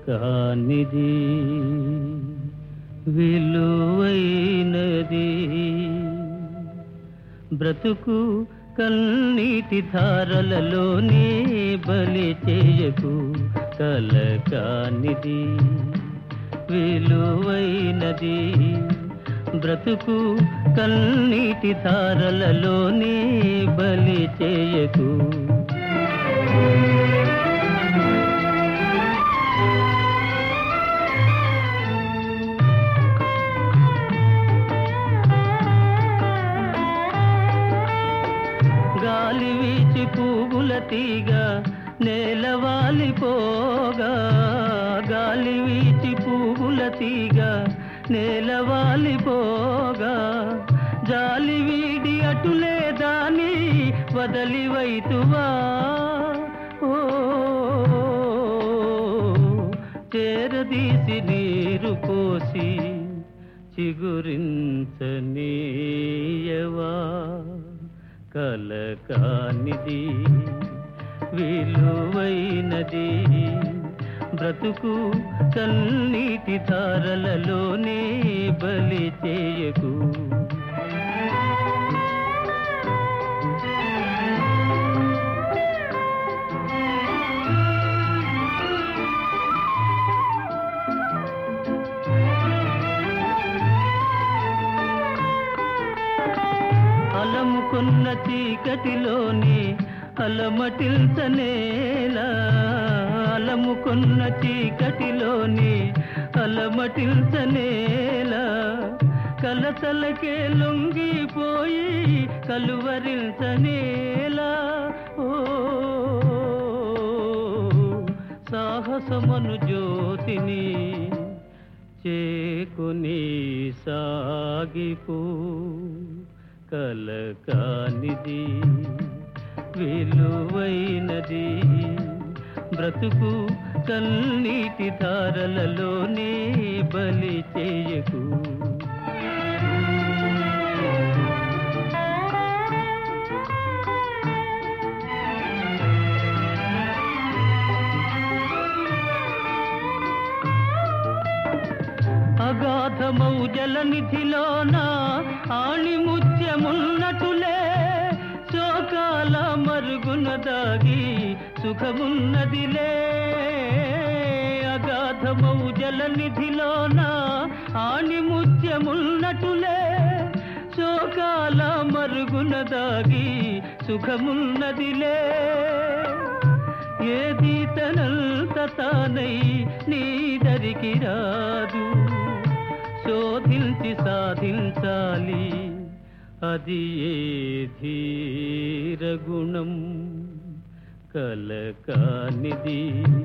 కానిది విలువైనది బ్రతుకు కన్నీటి ధారలలోనే బలి చేయకు కల కానిది విలువైనది బ్రతుకు కన్నీటి ధారలలోనే బలి చేయకు గాలి వీచి పువ్వుల తీగ నేలవాలిపోగా గాలి వీచి పువ్వుల తీగ నేలవాలిపోగా జాలి వీడి అటులే దాని వదలి వైతువా ఓ చేరదీసి నీరు పోసి చిగురించనీయవా కలకానిది విలువైనది బ్రతుకు కన్నీటి ధారలలోనే బలి చేయకు అలముకున్న చీకటిలోని అలమటిల్చనేలా అలముకున్న చీకటిలోని అలమటిల్చనేలా కలతలకే లొంగిపోయి కలువరించనేలా ఓ సాహసమను జ్యోతిని చేకుని సాగిపో కలకానిది విలువైనది బ్రతుకు కన్నీటి ధారలలోనే బలి చేయకు అగాధమౌ జలనిధిలోన ఆణిముత్యమున్నటులే శోకాల మరుగున దాగి సుఖమున్నదిలే అగాధమౌ జలనిధిలోన ఆణిముత్యమున్నటులే శోకాల మరుగున దాగి సుఖమున్నదిలే ఏది తనంత తానై నీ దరికి రాదు శోధించి సాధించాలి అది ఏ ధీర గుణం కలకానిది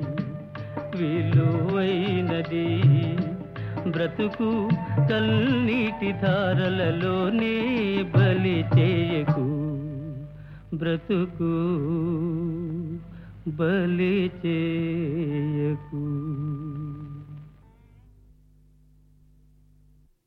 విలువైనది బ్రతుకు కన్నీటి ధారలలోనే బలి చేయకు బ్రతుకు బలి చేయకు